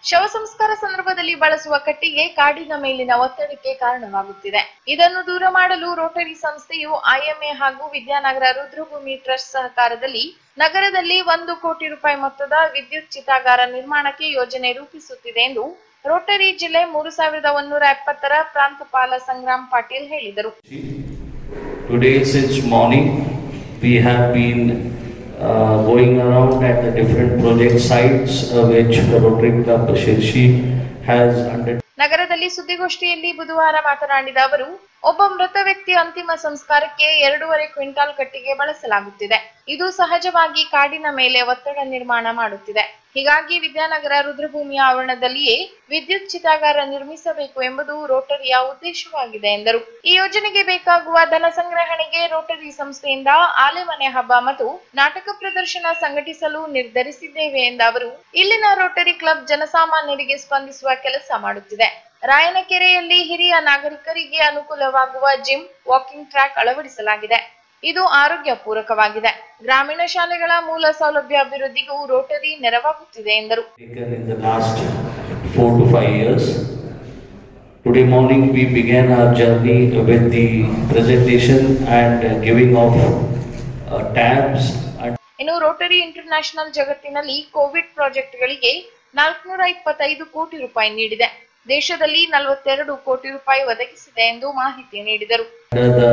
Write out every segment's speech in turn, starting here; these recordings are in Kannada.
ಶವ ಸಂಸ್ಕಾರ ಸಂದರ್ಭದಲ್ಲಿ ಬಳಸುವ ಕಟ್ಟಿಗೆ ಕಾಡಿನ ಮೇಲಿನ ಒತ್ತಡಕ್ಕೆ ಕಾರಣವಾಗುತ್ತಿದೆ ಇದನ್ನು ದೂರ ಮಾಡಲು ರೋಟರಿ ಸಂಸ್ಥೆಯು ಐಎಂಎ ಹಾಗೂ ವಿದ್ಯಾನಗರ ರುದ್ರಭೂಮಿ ಟ್ರಸ್ಟ್ ಸಹಕಾರದಲ್ಲಿ ನಗರದಲ್ಲಿ ಒಂದು ಕೋಟಿ ರೂಪಾಯಿ ಮೊತ್ತದ ವಿದ್ಯುತ್ ಚಿತಾಗಾರ ನಿರ್ಮಾಣಕ್ಕೆ ಯೋಜನೆ ರೂಪಿಸುತ್ತಿದೆ ಎಂದು ರೋಟರಿ ಜಿಲ್ಲೆ ಮೂರು ಸಾವಿರದ ಒಂದೂರ ಎಪ್ಪತ್ತರ ಪ್ರಾಂತಪಾಲ ಸಂಗ್ರಾಮ್ ಪಾಟೀಲ್ ಹೇಳಿದರು Today, since morning, we have been uh, going around at the different project sites uh, which Rotary Club Shirshi has under. ನಗರದಲ್ಲಿ ಸುದ್ದಿಗೋಷ್ಠಿಯಲ್ಲಿ ಬುಧವಾರ ಮಾತನಾಡಿದ ಅವರು ಒಬ್ಬ ಮೃತ ವ್ಯಕ್ತಿಯ ಅಂತಿಮ ಸಂಸ್ಕಾರಕ್ಕೆ ಎರಡೂವರೆ ಕ್ವಿಂಟಾಲ್ ಕಟ್ಟಿಗೆ ಬಳಸಲಾಗುತ್ತಿದೆ ಇದು ಸಹಜವಾಗಿ ಕಾಡಿನ ಮೇಲೆ ಒತ್ತಡ ನಿರ್ಮಾಣ ಮಾಡುತ್ತಿದೆ ಹೀಗಾಗಿ ವಿದ್ಯಾನಗರ ರುದ್ರಭೂಮಿಯ ಆವರಣದಲ್ಲಿಯೇ ವಿದ್ಯುತ್ ಚಿತಾಗಾರ ನಿರ್ಮಿಸಬೇಕು ಎಂಬುದು ರೋಟರಿಯ ಉದ್ದೇಶವಾಗಿದೆ ಎಂದರು ಈ ಯೋಜನೆಗೆ ಬೇಕಾಗುವ ಧನ ಸಂಗ್ರಹಣೆಗೆ ರೋಟರಿ ಸಂಸ್ಥೆಯಿಂದ ಆಲೆಮನೆ ಹಬ್ಬ ಮತ್ತು ನಾಟಕ ಪ್ರದರ್ಶನ ಸಂಘಟಿಸಲು ನಿರ್ಧರಿಸಿದ್ದೇವೆ ಎಂದ ಅವರು ಇಲ್ಲಿನ ರೋಟರಿ ಕ್ಲಬ್ ಜನಸಾಮಾನ್ಯರಿಗೆ ಸ್ಪಂದಿಸುವ ಕೆಲಸ ಮಾಡುತ್ತಿದೆ ರಾಯನಕೆರೆಯಲ್ಲಿ ಹಿರಿಯ ನಾಗರಿಕರಿಗೆ ಅನುಕೂಲವಾಗುವ ಜಿಮ್ ವಾಕಿಂಗ್ ಟ್ರ್ಯಾಕ್ ಅಳವಡಿಸಲಾಗಿದೆ ಇದು ಆರೋಗ್ಯ ಪೂರಕವಾಗಿದೆ ಗ್ರಾಮೀಣ ಶಾಲೆಗಳ ಮೂಲ ಸೌಲಭ್ಯ ಅಭಿವೃದ್ಧಿಗೂ ರೋಟರಿ ನೆರವಾಗುತ್ತಿದೆ ಎಂದರು taken in the last four to five years. Today morning, we began our journey with the presentation and uh, giving of uh, tabs and ಇನ್ನು ರೋಟರಿ ಇಂಟರ್ನ್ಯಾಷನಲ್ ಜಗತ್ತಿನಲ್ಲಿ ಕೋವಿಡ್ ಪ್ರಾಜೆಕ್ಟ್ಗಳಿಗೆ ನಾಲ್ಕುನೂರ ಇಪ್ಪತ್ತೈದು ಕೋಟಿ ರೂಪಾಯಿ ನೀಡಿದೆ ದೇಶದಲ್ಲಿ ನಲವತ್ತೆರಡು ಕೋಟಿ ರೂಪಾಯಿ ಒದಗಿಸಿದೆ ಎಂದು ಮಾಹಿತಿ ನೀಡಿದರು under the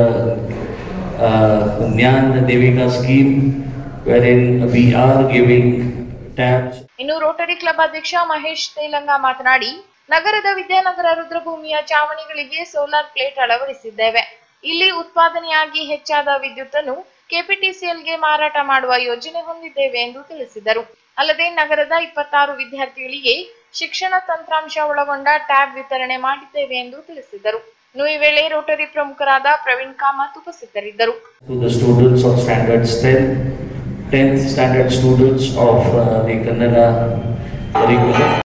uh, Nyan Devika scheme, wherein we are giving tabs ಇನ್ನು ರೋಟರಿ ಕ್ಲಬ್ ಅಧ್ಯಕ್ಷ ಮಹೇಶ್ ತೇಲಂಗ ಮಾತನಾಡಿ ನಗರದ ವಿದ್ಯಾನಗರ ರುದ್ರಭೂಮಿಯ ಚಾವಣಿಗಳಿಗೆ ಸೋಲಾರ್ ಪ್ಲೇಟ್ ಅಳವಡಿಸಿದ್ದೇವೆ ಇಲ್ಲಿ ಉತ್ಪಾದನೆಯಾಗಿ ಹೆಚ್ಚಾದ ವಿದ್ಯುತ್ತನ್ನು ಕೆಪಿಟಿಸಿಎಲ್ಗೆ ಮಾರಾಟ ಮಾಡುವ ಯೋಜನೆ ಹೊಂದಿದ್ದೇವೆ ಎಂದು ತಿಳಿಸಿದರು ಅಲ್ಲದೆ ನಗರದ ಇಪ್ಪತ್ತಾರು ವಿದ್ಯಾರ್ಥಿಗಳಿಗೆ ಶಿಕ್ಷಣ ತಂತ್ರಾಂಶ ಒಳಗೊಂಡ ಟ್ಯಾಬ್ ವಿತರಣೆ ಮಾಡಿದ್ದೇವೆ ಎಂದು ತಿಳಿಸಿದರು ಇನ್ನು ಈ ವೇಳೆ ರೋಟರಿ ಪ್ರಮುಖರಾದ ಪ್ರವೀಣ್ ಕಾಮತ್ ಉಪಸ್ಥಿತರಿದ್ದರು to the students of standards 10, 10th standard students of uh, the Kannada curriculum.